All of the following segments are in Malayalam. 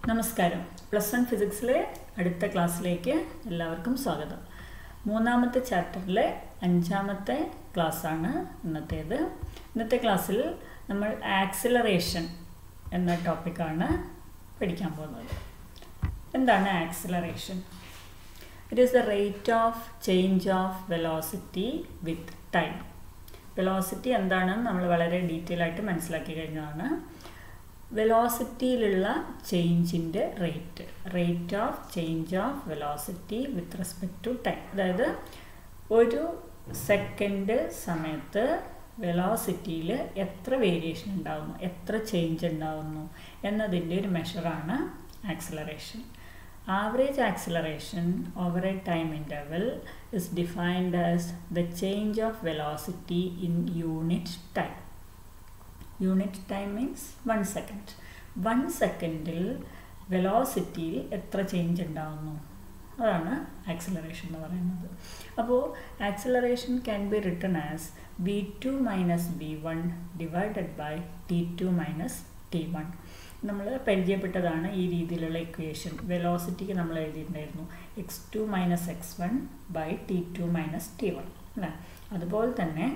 നമസ്കാരം പ്ലസ് വൺ ഫിസിക്സിലെ അടുത്ത ക്ലാസ്സിലേക്ക് എല്ലാവർക്കും സ്വാഗതം മൂന്നാമത്തെ ചാപ്റ്ററിലെ അഞ്ചാമത്തെ ക്ലാസ്സാണ് ഇന്നത്തേത് ഇന്നത്തെ ക്ലാസ്സിൽ നമ്മൾ ആക്സിലറേഷൻ എന്ന ടോപ്പിക്കാണ് പഠിക്കാൻ പോകുന്നത് എന്താണ് acceleration it is the rate of change of velocity with time velocity എന്താണെന്ന് നമ്മൾ വളരെ ഡീറ്റെയിൽ ആയിട്ട് മനസ്സിലാക്കി കഴിഞ്ഞതാണ് വെലോസിറ്റിയിലുള്ള ചേഞ്ചിൻ്റെ rate rate of change of velocity with respect to time അതായത് ഒരു സെക്കൻഡ് സമയത്ത് വെലോസിറ്റിയിൽ എത്ര വേരിയേഷൻ ഉണ്ടാകുന്നു എത്ര ചേഞ്ച് ഉണ്ടാകുന്നു എന്നതിൻ്റെ ഒരു മെഷറാണ് acceleration average acceleration over a time interval is defined as the change of velocity in unit time unit time means one second one സെക്കൻഡിൽ വെലോസിറ്റിയിൽ എത്ര ചേഞ്ച് ഉണ്ടാകുന്നു അതാണ് ആക്സിലറേഷൻ എന്ന് പറയുന്നത് അപ്പോൾ acceleration can be written as v two minus v one divided by t two minus t one നമ്മൾ പരിചയപ്പെട്ടതാണ് ഈ രീതിയിലുള്ള ഇക്വേഷൻ വെലോസിറ്റിക്ക് നമ്മൾ എഴുതിയിട്ടുണ്ടായിരുന്നു x two minus x one by t two minus t one അല്ലേ അതുപോലെ തന്നെ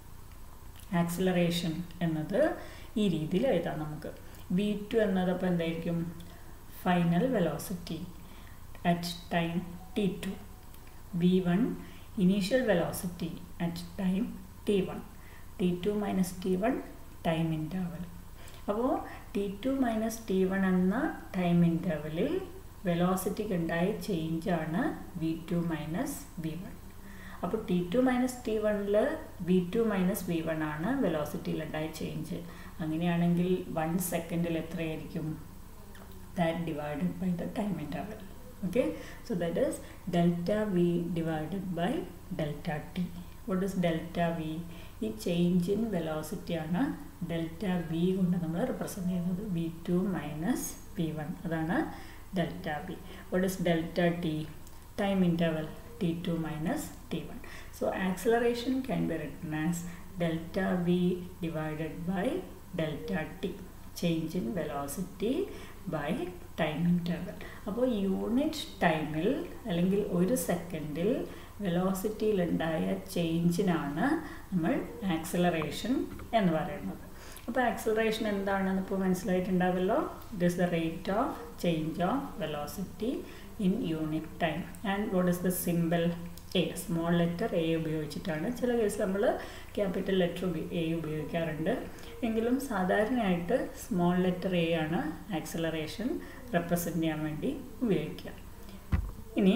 ആക്സിലറേഷൻ എന്നത് ഈ രീതിയിൽ എഴുതാം നമുക്ക് വി ടു എന്നതപ്പോൾ എന്തായിരിക്കും final velocity at time t two v one initial velocity at time t one t two minus t one time interval അപ്പോൾ t two minus t one എന്ന ടൈം ഇൻ്റർവലിൽ വെലോസിറ്റിക്ക് ഉണ്ടായ ചേഞ്ചാണ് v two minus v one അപ്പോൾ ടി ടു മൈനസ് ടി വണ്ണിൽ v two minus v one ആണ് വെലോസിറ്റിയിൽ ഉണ്ടായ ചേഞ്ച് അങ്ങനെയാണെങ്കിൽ വൺ സെക്കൻഡിൽ എത്രയായിരിക്കും that divided by the time interval okay so that is delta v divided by delta t what is delta v ഈ ചേഞ്ച് ഇൻ വെലോസിറ്റിയാണ് ഡെൽറ്റ വി കൊണ്ട് നമ്മൾ റെപ്രസെൻ്റ് ചെയ്യുന്നത് v two minus v one അതാണ് delta v what is delta t time interval t2 minus t1. So acceleration can be written as delta v divided by delta t. Change in velocity by time interval. അപ്പോൾ യൂണിറ്റ് ടൈമിൽ അല്ലെങ്കിൽ ഒരു സെക്കൻഡിൽ വെലോസിറ്റിയിലുണ്ടായ ചേഞ്ചിനാണ് നമ്മൾ ആക്സിലറേഷൻ എന്ന് പറയുന്നത് അപ്പോൾ ആക്സിലറേഷൻ എന്താണെന്ന് ഇപ്പോൾ മനസ്സിലായിട്ടുണ്ടാവല്ലോ it is the rate of change of velocity in unit time and what is the simple a small letter a ഉപയോഗിച്ചിട്ടാണ് ചില കേസ് നമ്മൾ ക്യാപിറ്റൽ ലെറ്റർ എ ഉപയോഗിക്കാറുണ്ട് എങ്കിലും സാധാരണയായിട്ട് സ്മോൾ ലെറ്റർ എ ആണ് ആക്സിലറേഷൻ റെപ്രസെൻ്റ് ചെയ്യാൻ വേണ്ടി ഉപയോഗിക്കുക ഇനി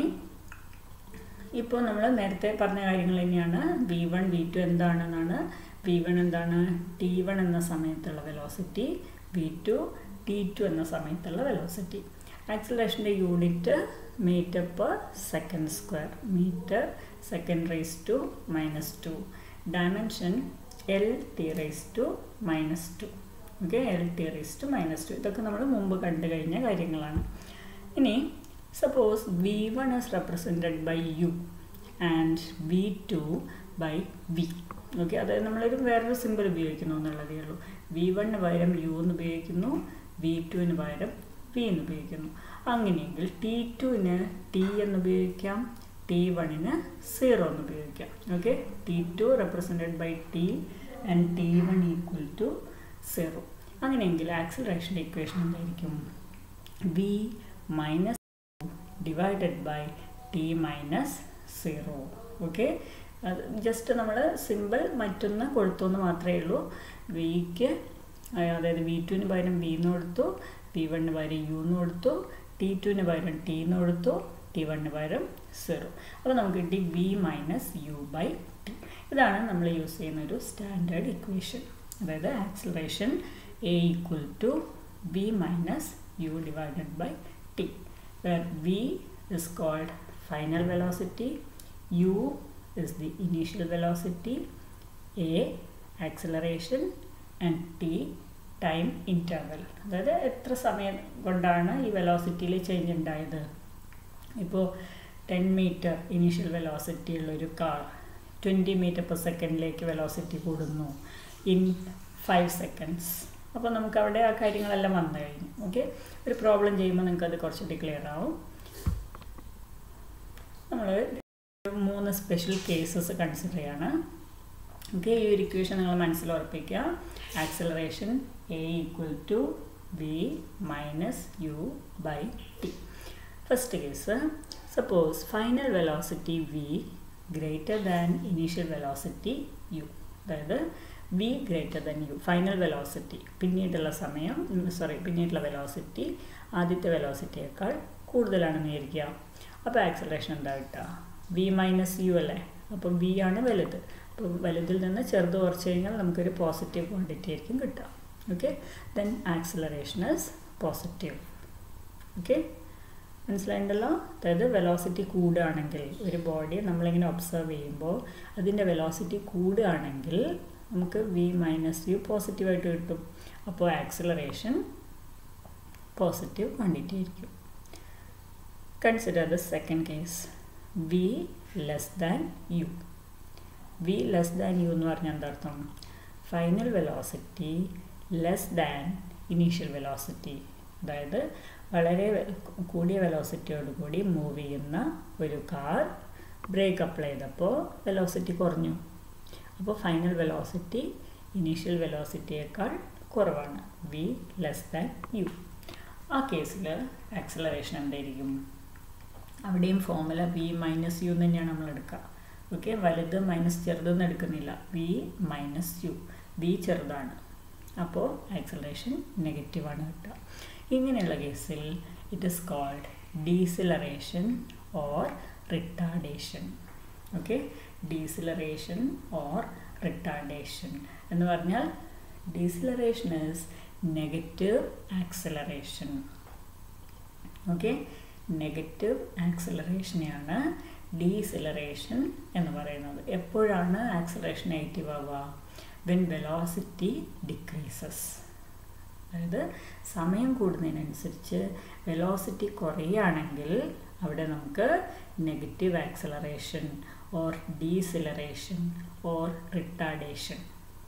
ഇപ്പോൾ നമ്മൾ നേരത്തെ പറഞ്ഞ കാര്യങ്ങൾ തന്നെയാണ് വി വൺ വി ടു എന്താണെന്നാണ് വി വൺ എന്താണ് ടി വൺ എന്ന സമയത്തുള്ള velocity v two t two എന്ന സമയത്തുള്ള വെലോസിറ്റി ആക്സിലറേഷൻ്റെ unit metre per second square metre second raise to minus two dimension L T raise to minus two okay L T raise to minus two ഇതൊക്കെ നമ്മൾ മുമ്പ് കണ്ടു കഴിഞ്ഞ കാര്യങ്ങളാണ് ഇനി suppose v one is represented by u and v two by v okay അതായത് നമ്മളൊരു വേറൊരു സിമ്പിൾ ഉപയോഗിക്കുന്നു എന്നുള്ളതേ ഉള്ളൂ വി വണ്ണിന് പകരം യു എന്ന് ഉപയോഗിക്കുന്നു വി ടുവിന് പകരം പി എന്ന് ഉപയോഗിക്കുന്നു അങ്ങനെയെങ്കിൽ ടി ടുവിന് ടി എന്ന് ഉപയോഗിക്കാം ടി വണ്ണിന് സീറോ എന്ന് ഉപയോഗിക്കാം okay t two represented by t and t one equal to zero അങ്ങനെയെങ്കിൽ ആക്സിലറേഷൻ്റെ ഇക്വേഷൻ എന്തായിരിക്കും v minus divided by t minus zero okay അത് ജസ്റ്റ് നമ്മൾ സിമ്പിൾ മറ്റൊന്ന് കൊടുത്തു എന്ന് മാത്രമേ ഉള്ളൂ വിക്ക് അതായത് വി ടുവിന് പകരം വി എന്ന് കൊടുത്തു പി വണ്ണിന് പകരം യു എന്ന് കൊടുത്തു ടി ടുവിന് പകരം ടി എന്ന് കൊടുത്തു ടി വണ്ണിന് പകരം സീറോ അപ്പോൾ നമുക്ക് കിട്ടി v minus u by t ഇതാണ് നമ്മൾ യൂസ് ചെയ്യുന്ന ഒരു സ്റ്റാൻഡേർഡ് ഇക്വേഷൻ അതായത് acceleration a equal to v minus u divided by t where v is called final velocity u is the initial velocity a acceleration and t time interval അതായത് എത്ര സമയം കൊണ്ടാണ് ഈ വെലോസിറ്റിയിൽ ചേഞ്ച് ഉണ്ടായത് ഇപ്പോൾ ടെൻ മീറ്റർ ഇനീഷ്യൽ വെലോസിറ്റി ഉള്ളൊരു കാർ ട്വൻറ്റി മീറ്റർ പെർ സെക്കൻഡിലേക്ക് വെലോസിറ്റി കൂടുന്നു ഇൻ ഫൈവ് സെക്കൻഡ്സ് അപ്പോൾ നമുക്ക് അവിടെ ആ കാര്യങ്ങളെല്ലാം വന്നു കഴിഞ്ഞു ഓക്കെ ഒരു പ്രോബ്ലം ചെയ്യുമ്പോൾ നിങ്ങൾക്ക് അത് കുറച്ചുകൂടി ക്ലിയർ ആവും നമ്മൾ മൂന്ന് സ്പെഷ്യൽ കേസസ് കൺസിഡർ ചെയ്യാണ് ഓക്കെ ഈ ഒരു ഇക്വേഷൻ നിങ്ങൾ മനസ്സിൽ ഉറപ്പിക്കുക acceleration a equal to v minus u by t first case suppose final velocity v greater than initial velocity u അതായത് v greater than u final velocity പിന്നീടുള്ള സമയം സോറി പിന്നീടുള്ള വെലോസിറ്റി ആദ്യത്തെ വെലോസിറ്റിയേക്കാൾ കൂടുതലാണെന്ന് വിചാരിക്കുക അപ്പോൾ ആക്സലറേഷൻ എന്താ കിട്ടുക വി മൈനസ് യു അല്ലേ അപ്പം വി ആണ് വലുത് അപ്പോൾ വലുതിൽ നിന്ന് ചെറുത് കുറച്ച് കഴിഞ്ഞാൽ നമുക്കൊരു പോസിറ്റീവ് ക്വാണ്ടിറ്റി ആയിരിക്കും കിട്ടുക okay then acceleration is positive okay മനസ്സിലായിട്ടുണ്ടല്ലോ അതായത് വെലോസിറ്റി കൂടുകയാണെങ്കിൽ ഒരു ബോഡി നമ്മളിങ്ങനെ ഒബ്സർവ് ചെയ്യുമ്പോൾ അതിൻ്റെ വെലോസിറ്റി കൂടുകയാണെങ്കിൽ നമുക്ക് വി മൈനസ് യു പോസിറ്റീവായിട്ട് കിട്ടും അപ്പോൾ ആക്സിലറേഷൻ പോസിറ്റീവ് ക്വാണ്ടിറ്റി ആയിരിക്കും consider the second case v less than u v less than u എന്ന് പറഞ്ഞാൽ എന്താ അർത്ഥം final velocity less than initial velocity അതായത് വളരെ കൂടിയ വെലോസിറ്റിയോട് കൂടി മൂവ് ചെയ്യുന്ന ഒരു കാർ ബ്രേക്ക് അപ്ലൈ ചെയ്തപ്പോൾ വെലോസിറ്റി കുറഞ്ഞു അപ്പോൾ ഫൈനൽ വെലോസിറ്റി ഇനീഷ്യൽ വെലോസിറ്റിയേക്കാൾ കുറവാണ് വി ലെസ് ദാൻ യു ആ കേസിൽ ആക്സലറേഷൻ എന്തായിരിക്കും അവിടെയും ഫോമുല വി മൈനസ് യു തന്നെയാണ് നമ്മൾ എടുക്കുക ഓക്കെ വലുത് മൈനസ് ചെറുതെന്ന് എടുക്കുന്നില്ല വി മൈനസ് യു വി ചെറുതാണ് അപ്പോൾ ആക്സലറേഷൻ നെഗറ്റീവാണ് കിട്ടുക ഇങ്ങനെയുള്ള കേസിൽ it is called deceleration or retardation okay deceleration or retardation എന്ന് പറഞ്ഞാൽ deceleration is negative acceleration okay negative ആക്സലറേഷനെയാണ് ഡീസിലറേഷൻ എന്ന് പറയുന്നത് എപ്പോഴാണ് ആക്സലറേഷൻ നെഗറ്റീവ് ആവുക വെൻ വെലോസിറ്റി ഡിക്രീസസ് അതായത് സമയം കൂടുന്നതിനനുസരിച്ച് വെലോസിറ്റി കുറയുകയാണെങ്കിൽ അവിടെ നമുക്ക് negative acceleration or deceleration or retardation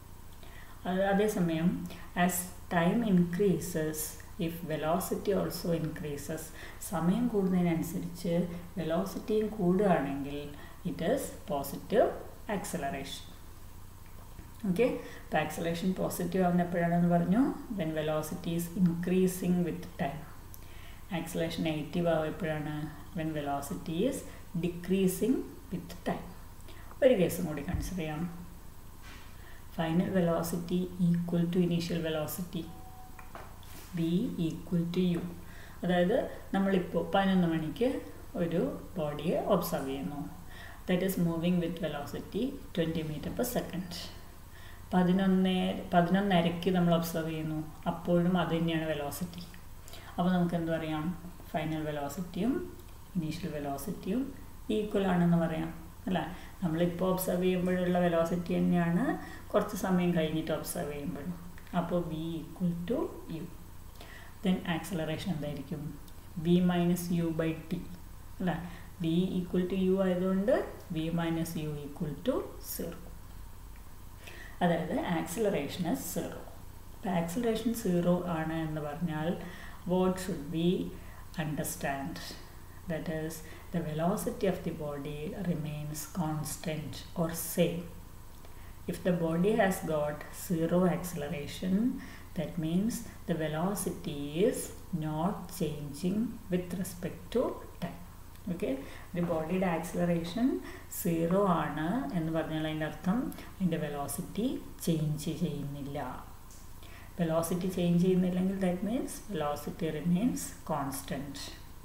അതേസമയം as time increases if velocity also increases സമയം കൂടുന്നതിനനുസരിച്ച് വെലോസിറ്റിയും കൂടുകയാണെങ്കിൽ it is positive acceleration okay അപ്പോൾ ആക്സലേഷൻ പോസിറ്റീവ് ആവുന്ന എപ്പോഴാണെന്ന് പറഞ്ഞു when velocity is increasing with time acceleration negative ആവുക എപ്പോഴാണ് when velocity is decreasing with time ഒരു കേസും കൂടി കൺസിഡർ ചെയ്യാം final velocity equal to initial velocity v equal to u അതായത് നമ്മളിപ്പോൾ പതിനൊന്ന് മണിക്ക് ഒരു ബോഡിയെ ഒബ്സർവ് ചെയ്യുന്നു that is moving with velocity twenty metre per second പതിനൊന്ന് പതിനൊന്നരയ്ക്ക് നമ്മൾ ഒബ്സർവ് ചെയ്യുന്നു അപ്പോഴും അത് തന്നെയാണ് വെലോസിറ്റി അപ്പോൾ നമുക്ക് എന്ത് പറയാം ഫൈനൽ വെലോസിറ്റിയും ഇനീഷ്യൽ വെലോസിറ്റിയും ഈക്വൽ ആണെന്ന് പറയാം അല്ല നമ്മളിപ്പോൾ ഒബ്സർവ് ചെയ്യുമ്പോഴുള്ള വെലോസിറ്റി തന്നെയാണ് കുറച്ച് സമയം കഴിഞ്ഞിട്ട് ഒബ്സർവ് ചെയ്യുമ്പോഴും അപ്പോൾ v equal to u then acceleration എന്തായിരിക്കും v minus u by t അല്ല വി ഈക്വൽ ടു യു ആയതുകൊണ്ട് v minus u equal to zero അതായത് ആക്സിലറേഷൻ സീറോ അപ്പോൾ ആക്സിലറേഷൻ സീറോ ആണ് എന്ന് പറഞ്ഞാൽ what should be understand that is the velocity of the body remains constant or same if the body has got zero acceleration that means the velocity is not changing with respect to time okay ഒരു ബോഡിയുടെ ആക്സിലറേഷൻ സീറോ ആണ് എന്ന് പറഞ്ഞാൽ അതിൻ്റെ അർത്ഥം അതിൻ്റെ വെലോസിറ്റി ചേഞ്ച് ചെയ്യുന്നില്ല വെലോസിറ്റി ചേഞ്ച് ചെയ്യുന്നില്ലെങ്കിൽ that means velocity remains constant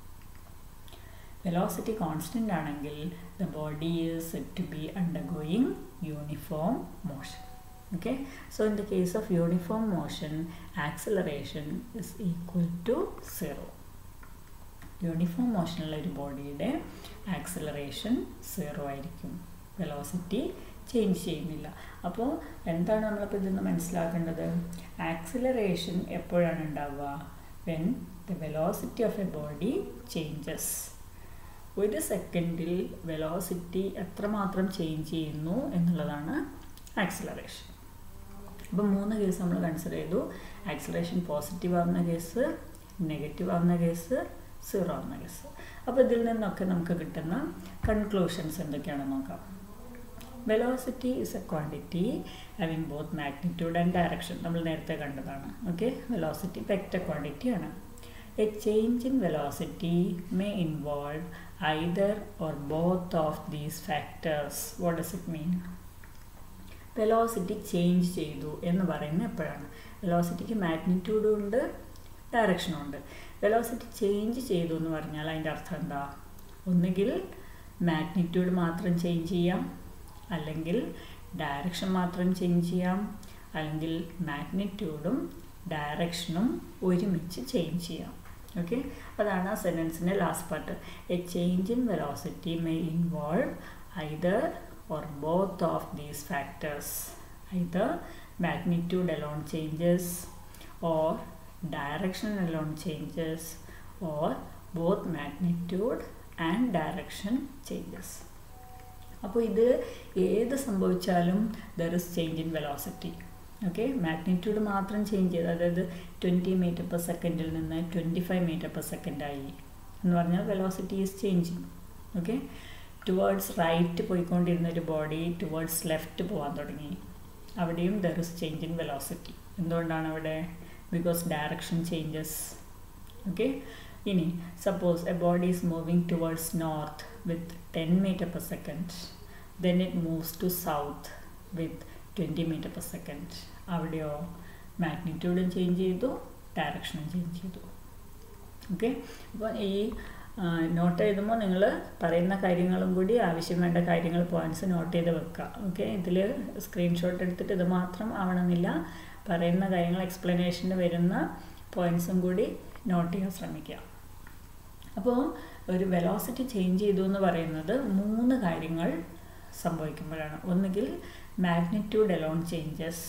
velocity constant ആണെങ്കിൽ the body is set to be undergoing uniform motion okay so in the case of uniform motion acceleration is equal to zero uniform മോഷനുള്ള ഒരു ബോഡിയുടെ ആക്സിലറേഷൻ സീറോ ആയിരിക്കും വെലോസിറ്റി ചേഞ്ച് ചെയ്യുന്നില്ല അപ്പോൾ എന്താണ് നമ്മളിപ്പോൾ ഇതിൽ നിന്ന് മനസ്സിലാക്കേണ്ടത് ആക്സിലറേഷൻ എപ്പോഴാണ് ഉണ്ടാവുക when the velocity of a body changes ഒരു സെക്കൻഡിൽ വെലോസിറ്റി എത്രമാത്രം ചേഞ്ച് ചെയ്യുന്നു എന്നുള്ളതാണ് ആക്സിലറേഷൻ അപ്പോൾ മൂന്ന് കേസ് നമ്മൾ കൺസിഡർ ചെയ്തു ആക്സിലറേഷൻ പോസിറ്റീവ് ആവുന്ന കേസ് നെഗറ്റീവ് ആവുന്ന കേസ് സീറോ ആവുന്ന കേസ് അപ്പോൾ ഇതിൽ നിന്നൊക്കെ നമുക്ക് കിട്ടുന്ന കൺക്ലൂഷൻസ് എന്തൊക്കെയാണെന്ന് നോക്കാം velocity is a quantity having both magnitude and direction നമ്മൾ നേരത്തെ കണ്ടതാണ് ഓക്കെ വെലോസിറ്റി വെക്റ്റർ ക്വാണ്ടിറ്റി ആണ് a change in velocity may involve either or both of these factors what does it mean velocity change ചെയ്തു എന്ന് പറയുന്നത് എപ്പോഴാണ് വെലോസിറ്റിക്ക് മാഗ്നിറ്റ്യൂഡും ഉണ്ട് ഡയറക്ഷനും ഉണ്ട് വെലോസിറ്റി ചേഞ്ച് ചെയ്തു എന്ന് പറഞ്ഞാൽ അതിൻ്റെ അർത്ഥം എന്താ ഒന്നുകിൽ മാഗ്നിറ്റ്യൂഡ് മാത്രം ചേഞ്ച് ചെയ്യാം അല്ലെങ്കിൽ ഡയറക്ഷൻ മാത്രം ചേഞ്ച് ചെയ്യാം അല്ലെങ്കിൽ മാഗ്നിറ്റ്യൂഡും ഡയറക്ഷനും ഒരുമിച്ച് ചേഞ്ച് ചെയ്യാം ഓക്കെ അതാണ് ആ സെൻറ്റൻസിൻ്റെ last part a change in velocity may involve either or both of these factors either magnitude alone changes or direction alone changes or both magnitude and direction changes അപ്പോൾ ഇത് ഏത് സംഭവിച്ചാലും there is change in velocity okay magnitude മാത്രം ചേഞ്ച് ചെയ്ത് അതായത് ട്വൻറ്റി മീറ്റർ പെർ സെക്കൻഡിൽ നിന്ന് ട്വൻറ്റി ഫൈവ് മീറ്റർ പെർ സെക്കൻഡായി എന്ന് പറഞ്ഞാൽ velocity is changing okay towards right പോയിക്കൊണ്ടിരുന്ന ഒരു ബോഡി ടുവേർഡ്സ് ലെഫ്റ്റ് പോകാൻ തുടങ്ങി അവിടെയും there is change in velocity എന്തുകൊണ്ടാണ് അവിടെ ബിക്കോസ് ഡയറക്ഷൻ ചേഞ്ചസ് ഓക്കെ ഇനി suppose a body is moving towards north with ten metre per second then it moves to south with twenty metre per second അവിടെയോ മാഗ്നിറ്റ്യൂഡും ചേഞ്ച് ചെയ്തു ഡയറക്ഷനും ചേഞ്ച് ചെയ്തു ഓക്കെ അപ്പോൾ ഈ നോട്ട് എഴുതുമ്പോൾ നിങ്ങൾ പറയുന്ന കാര്യങ്ങളും കൂടി ആവശ്യം വേണ്ട കാര്യങ്ങൾ പോയിൻറ്റ്സ് നോട്ട് ചെയ്ത് വെക്കുക ഓക്കെ ഇതിൽ സ്ക്രീൻഷോട്ട് എടുത്തിട്ട് ഇത് മാത്രം ആവണമെന്നില്ല പറയുന്ന കാര്യങ്ങൾ എക്സ്പ്ലനേഷന് വരുന്ന പോയിൻറ്റ്സും കൂടി നോട്ട് ചെയ്യാൻ ശ്രമിക്കുക അപ്പോൾ ഒരു വെലോസിറ്റി ചേഞ്ച് ചെയ്തു എന്ന് പറയുന്നത് മൂന്ന് കാര്യങ്ങൾ സംഭവിക്കുമ്പോഴാണ് ഒന്നുകിൽ magnitude alone changes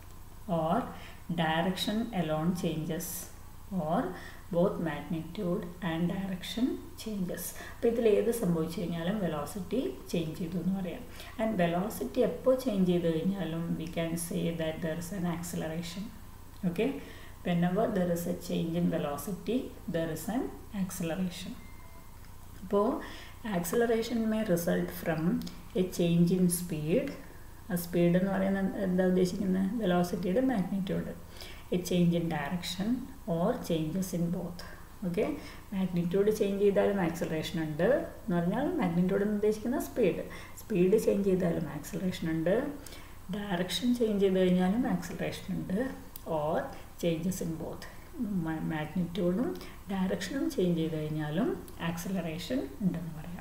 or direction alone changes or both magnitude and direction changes അപ്പോൾ ഇതിൽ ഏത് സംഭവിച്ചു കഴിഞ്ഞാലും വെലോസിറ്റി ചേഞ്ച് ചെയ്തു എന്ന് പറയാം ആൻഡ് വെലോസിറ്റി എപ്പോൾ ചേഞ്ച് ചെയ്ത് കഴിഞ്ഞാലും we can say that there is an acceleration okay whenever there is a change in velocity there is an acceleration അപ്പോൾ acceleration may result from a change in speed ആ സ്പീഡ് എന്ന് പറയുന്നത് എന്താ ഉദ്ദേശിക്കുന്നത് വെലോസിറ്റിയുടെ magnitude a change in direction or changes in both okay magnitude change ചെയ്താലും ആക്സിലറേഷൻ ഉണ്ട് എന്ന് പറഞ്ഞാൽ മാഗ്നിറ്റ്യൂഡ് എന്ന് ഉദ്ദേശിക്കുന്ന സ്പീഡ് സ്പീഡ് ചേഞ്ച് ചെയ്താലും ആക്സിലറേഷൻ ഉണ്ട് ഡയറക്ഷൻ ചേഞ്ച് ചെയ്ത് കഴിഞ്ഞാലും ആക്സിലറേഷൻ ഉണ്ട് ഓർ ചേഞ്ചസ് ഇൻ ബോത്ത് മാഗ്നിറ്റ്യൂഡും ഡയറക്ഷനും ചേഞ്ച് ചെയ്ത് കഴിഞ്ഞാലും ആക്സിലറേഷൻ ഉണ്ടെന്ന് പറയാം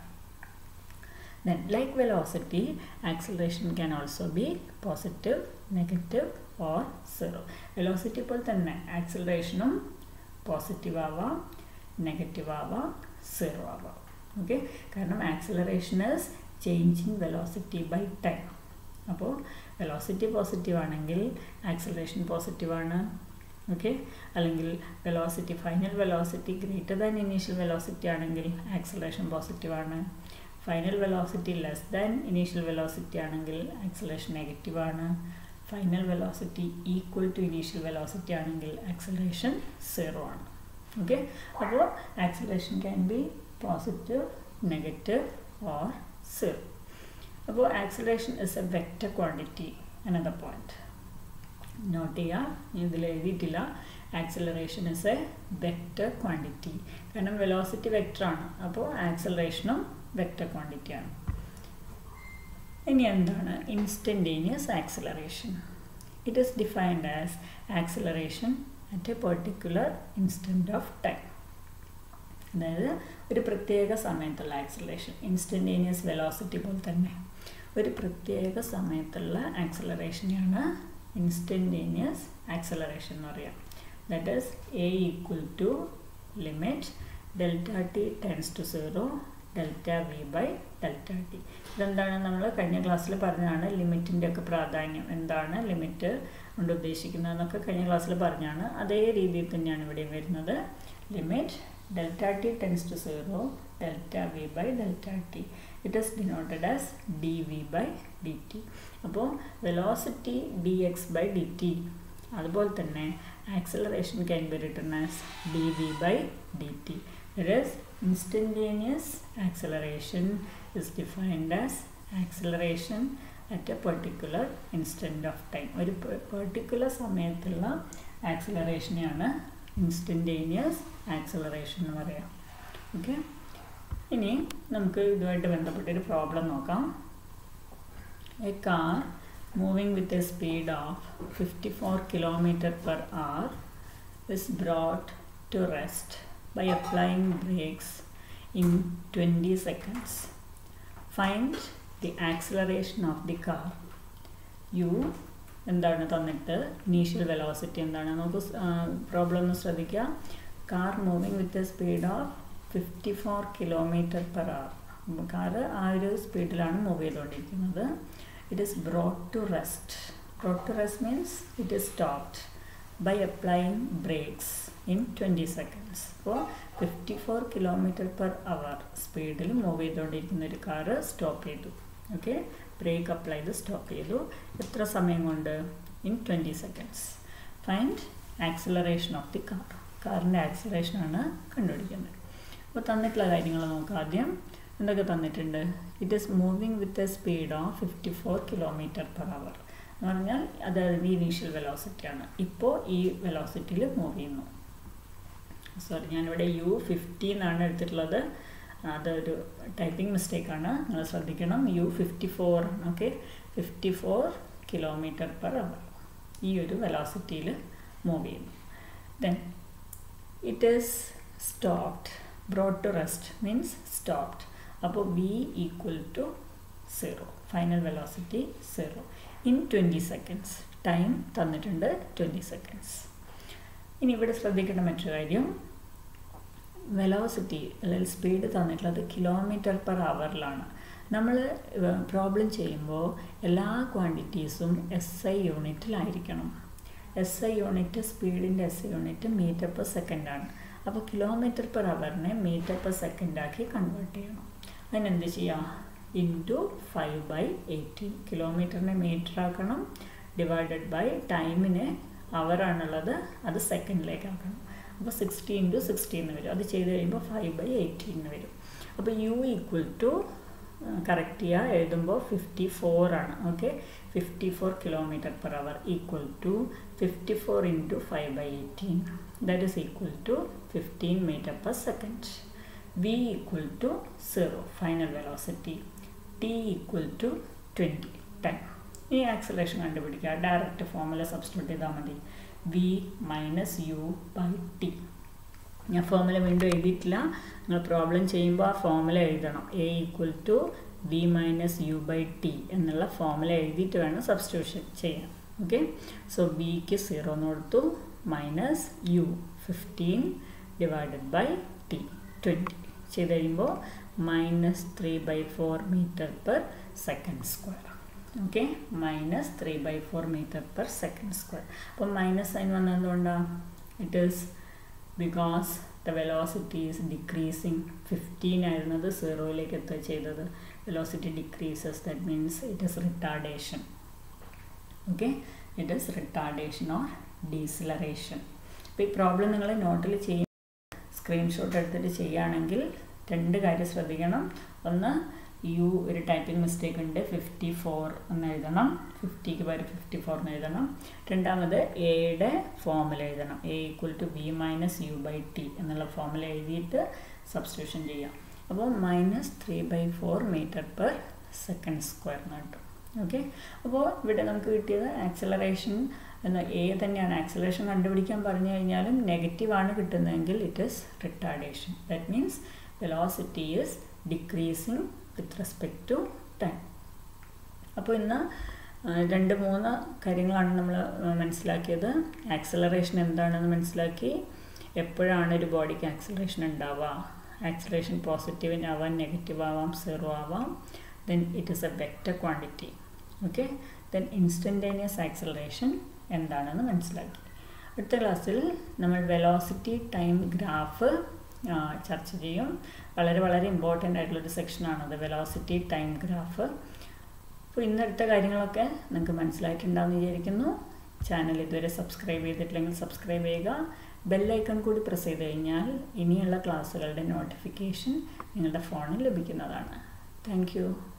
then like velocity acceleration can also B positive negative or zero velocity പോലെ തന്നെ ആക്സിലറേഷനും പോസിറ്റീവ് ആവാം നെഗറ്റീവ് ആവാം സീറോ ആവാം ഓക്കെ കാരണം acceleration is change in velocity by time അപ്പോൾ വെലോസിറ്റി പോസിറ്റീവ് ആണെങ്കിൽ ആക്സിലറേഷൻ പോസിറ്റീവാണ് ഓക്കെ അല്ലെങ്കിൽ velocity final velocity greater than initial velocity ആണെങ്കിൽ ആക്സിലറേഷൻ പോസിറ്റീവാണ് final velocity less than initial velocity ആണെങ്കിൽ ആക്സിലറേഷൻ നെഗറ്റീവാണ് final velocity equal to initial velocity ആണെങ്കിൽ ആക്സിലറേഷൻ സീറോ ആണ് ഓക്കെ അപ്പോൾ acceleration can be positive negative or zero അപ്പോൾ acceleration is a vector quantity another point note ചെയ്യുക ഇതിൽ എഴുതിയിട്ടില്ല acceleration is a vector quantity കാരണം വെലോസിറ്റി വെക്റ്ററാണ് അപ്പോൾ ആക്സിലറേഷനും വെക്റ്റർ ക്വാണ്ടിറ്റിയാണ് ഇനി എന്താണ് instantaneous acceleration it is defined as acceleration at a particular instant of time അതായത് ഒരു പ്രത്യേക സമയത്തുള്ള ആക്സിലറേഷൻ ഇൻസ്റ്റൻറ്റേനിയസ് വെലോസിറ്റി പോലെ തന്നെ ഒരു പ്രത്യേക സമയത്തുള്ള ആക്സിലറേഷനെയാണ് ഇൻസ്റ്റൻറ്റേനിയസ് ആക്സിലറേഷൻ എന്ന് പറയാം that is a equal to limit delta t tends to zero delta v by delta t ഇതെന്താണ് നമ്മൾ കഴിഞ്ഞ ക്ലാസ്സിൽ പറഞ്ഞതാണ് ലിമിറ്റിൻ്റെ ഒക്കെ പ്രാധാന്യം എന്താണ് ലിമിറ്റ് കൊണ്ട് ഉദ്ദേശിക്കുന്നതെന്നൊക്കെ കഴിഞ്ഞ ക്ലാസ്സിൽ പറഞ്ഞാണ് അതേ രീതിയിൽ തന്നെയാണ് ഇവിടെ വരുന്നത് limit delta t tends to 0 delta v by delta t it is denoted as dv by dt അപ്പോൾ velocity d x by d t അതുപോലെ തന്നെ acceleration can be written as d v by d t whereas instantaneous acceleration is defined as acceleration at a particular instant of time ഒരു പെർട്ടിക്കുലർ സമയത്തുള്ള ആക്സലറേഷനെയാണ് ഇൻസ്റ്റൻറ്റേനിയസ് ആക്സലറേഷൻ എന്ന് പറയാം ഓക്കെ ഇനി നമുക്ക് ഇതുമായിട്ട് ബന്ധപ്പെട്ടൊരു പ്രോബ്ലം നോക്കാം a car moving with a speed of fifty four kilometre per hour is brought to rest by applying brakes in 20 seconds. Find the acceleration of the car. U എന്താണ് തന്നിട്ട് ഇനീഷ്യൽ വെലോസിറ്റി എന്താണ് നമുക്ക് പ്രോബ്ലം ഒന്ന് ശ്രദ്ധിക്കുക car moving with a speed of fifty four kilometre per hour car ആ ഒരു സ്പീഡിലാണ് മൂവ് ചെയ്തുകൊണ്ടിരിക്കുന്നത് it is brought to rest brought to rest means it is stopped by applying brakes in twenty seconds അപ്പോൾ fifty four kilometre per hour സ്പീഡിൽ മൂവ് ചെയ്തുകൊണ്ടിരിക്കുന്ന ഒരു കാറ് സ്റ്റോപ്പ് ചെയ്തു ഓക്കെ ബ്രേക്ക് അപ്ലൈ ചെയ്ത് സ്റ്റോപ്പ് ചെയ്തു എത്ര സമയം കൊണ്ട് in twenty seconds find acceleration of the car കാറിൻ്റെ ആക്സിലറേഷനാണ് കണ്ടുപിടിക്കുന്നത് അപ്പോൾ തന്നിട്ടുള്ള കാര്യങ്ങൾ നോക്കാം ആദ്യം എന്തൊക്കെ തന്നിട്ടുണ്ട് it is moving with a speed of fifty four kilometre per hour എന്ന് പറഞ്ഞാൽ അത് അതിൻ്റെ ഇനീഷ്യൽ വെലോസിറ്റിയാണ് ഇപ്പോൾ ഈ വെലോസിറ്റിയിൽ മൂവ് ചെയ്യുന്നു സോറി ഞാനിവിടെ യു ഫിഫ്റ്റി എന്നാണ് എടുത്തിട്ടുള്ളത് അതൊരു ടൈപ്പിംഗ് മിസ്റ്റേക്കാണ് നിങ്ങൾ ശ്രദ്ധിക്കണം u fifty four okay fifty four kilometre per hour ഈ ഒരു വെലോസിറ്റിയിൽ മൂവ് ചെയ്യുന്നു then it is stopped brought to rest means stopped അപ്പോൾ v equal to zero final velocity zero in twenty seconds time തന്നിട്ടുണ്ട് ട്വൻറ്റി സെക്കൻഡ്സ് ഇനി ഇവിടെ ശ്രദ്ധിക്കേണ്ട മറ്റൊരു കാര്യം വെലോസിറ്റി അല്ലെങ്കിൽ സ്പീഡ് തന്നിട്ടുള്ളത് കിലോമീറ്റർ പെർ അവറിലാണ് നമ്മൾ പ്രോബ്ലം ചെയ്യുമ്പോൾ എല്ലാ ക്വാണ്ടിറ്റീസും എസ് ഐ യൂണിറ്റിലായിരിക്കണം എസ് ഐ യൂണിറ്റ് സ്പീഡിൻ്റെ S I unit metre per സെക്കൻഡാണ് അപ്പോൾ കിലോമീറ്റർ പെർ അവറിനെ മീറ്റർ പെർ സെക്കൻഡാക്കി കൺവേർട്ട് ചെയ്യണം അതിനെന്ത് ചെയ്യാം ഇൻറ്റു ഫൈവ് ബൈ എയ്റ്റീൻ കിലോമീറ്ററിനെ മീറ്റർ ആക്കണം ഡിവൈഡഡ് ബൈ ടൈമിനെ അവറാണുള്ളത് അത് സെക്കൻഡിലേക്ക് ആക്കണം അപ്പോൾ സിക്സ്റ്റി ഇൻറ്റു സിക്സ്റ്റീൻ വരും അത് ചെയ്ത് കഴിയുമ്പോൾ ഫൈവ് ബൈ എയ്റ്റീൻ വരും അപ്പോൾ യു ഈക്വൽ ടു കറക്റ്റ് ചെയ്യുക എഴുതുമ്പോൾ ഫിഫ്റ്റി ഫോർ ആണ് okay fifty four kilometre per hour equal to fifty four into five by eighteen that is equal to fifteen metre per second v equal to zero final velocity t equal to twenty ten ഈ ആക്സലേഷൻ കണ്ടുപിടിക്കുക ഡയറക്റ്റ് ഫോമുല സബ്സ്റ്റിറ്റ്യൂട്ട് ചെയ്താൽ മതി v minus u by t ഞാൻ ഫോമുല വീണ്ടും എഴുതിയിട്ടില്ല നിങ്ങൾ പ്രോബ്ലം ചെയ്യുമ്പോൾ ആ ഫോമുല എഴുതണം a equal to v minus u by t എന്നുള്ള ഫോമുല എഴുതിയിട്ട് വേണം സബ്സ്റ്റിറ്റ്യൂഷൻ ചെയ്യാൻ ഓക്കെ സോ വിക്ക് സീറോ എന്ന് കൊടുത്തു minus u fifteen divided by t twenty ചെയ്ത് കഴിയുമ്പോൾ minus three by four metre per second square okay minus three by four metre per second square അപ്പം മൈനസ് സൈൻ വന്നതുകൊണ്ടാണ് it is because the velocity is decreasing fifteen ആയിരുന്നത് സീറോയിലേക്ക് എത്തുക ചെയ്തത് velocity decreases that means it is retardation okay it is retardation or deceleration അപ്പോൾ ഈ പ്രോബ്ലം നിങ്ങൾ നോട്ടിൽ ചെയ്യും സ്ക്രീൻഷോട്ട് എടുത്തിട്ട് ചെയ്യുകയാണെങ്കിൽ രണ്ട് കാര്യം ശ്രദ്ധിക്കണം ഒന്ന് യു ഒരു ടൈപ്പിംഗ് മിസ്റ്റേക്ക് ഉണ്ട് ഫിഫ്റ്റി ഫോർ എന്ന് എഴുതണം ഫിഫ്റ്റിക്ക് പകരം ഫിഫ്റ്റി ഫോർ എന്ന് എഴുതണം രണ്ടാമത് എയുടെ ഫോമുല എഴുതണം a equal to b minus u by t എന്നുള്ള ഫോമുല എഴുതിയിട്ട് സബ്സ്റ്റിറ്റ്യൂഷൻ ചെയ്യാം അപ്പോൾ minus three by four metre per second square എന്ന് കിട്ടും ഓക്കെ അപ്പോൾ ഇവിടെ നമുക്ക് കിട്ടിയത് ആക്സലറേഷൻ എന്ന എ തന്നെയാണ് ആക്സലറേഷൻ കണ്ടുപിടിക്കാൻ പറഞ്ഞു കഴിഞ്ഞാലും നെഗറ്റീവാണ് കിട്ടുന്നതെങ്കിൽ it is retardation that means velocity is decreasing with respect to time അപ്പോൾ ഇന്ന് രണ്ട് മൂന്ന് കാര്യങ്ങളാണ് നമ്മൾ മനസ്സിലാക്കിയത് ആക്സലറേഷൻ എന്താണെന്ന് മനസ്സിലാക്കി എപ്പോഴാണ് ഒരു ബോഡിക്ക് ആക്സലറേഷൻ ഉണ്ടാവുക ആക്സലറേഷൻ പോസിറ്റീവിനാവാം നെഗറ്റീവ് ആവാം സീറോ ആവാം then it is a vector quantity okay then instantaneous acceleration എന്താണെന്ന് മനസ്സിലാക്കി അടുത്ത ക്ലാസ്സിൽ നമ്മൾ വെലോസിറ്റി ടൈം ഗ്രാഫ് ചർച്ച ചെയ്യും വളരെ വളരെ ഇമ്പോർട്ടൻ്റ് ആയിട്ടുള്ളൊരു സെക്ഷനാണത് വെലോസിറ്റി ടൈം ഗ്രാഫ് അപ്പോൾ ഇന്നെടുത്ത കാര്യങ്ങളൊക്കെ നിങ്ങൾക്ക് മനസ്സിലായിട്ടുണ്ടാവുമെന്ന് വിചാരിക്കുന്നു ചാനൽ ഇതുവരെ സബ്സ്ക്രൈബ് ചെയ്തിട്ടില്ലെങ്കിൽ സബ്സ്ക്രൈബ് ചെയ്യുക ബെല്ലൈക്കൺ കൂടി പ്രസ് ചെയ്ത് കഴിഞ്ഞാൽ ഇനിയുള്ള ക്ലാസ്സുകളുടെ നോട്ടിഫിക്കേഷൻ നിങ്ങളുടെ ഫോണിൽ ലഭിക്കുന്നതാണ് താങ്ക്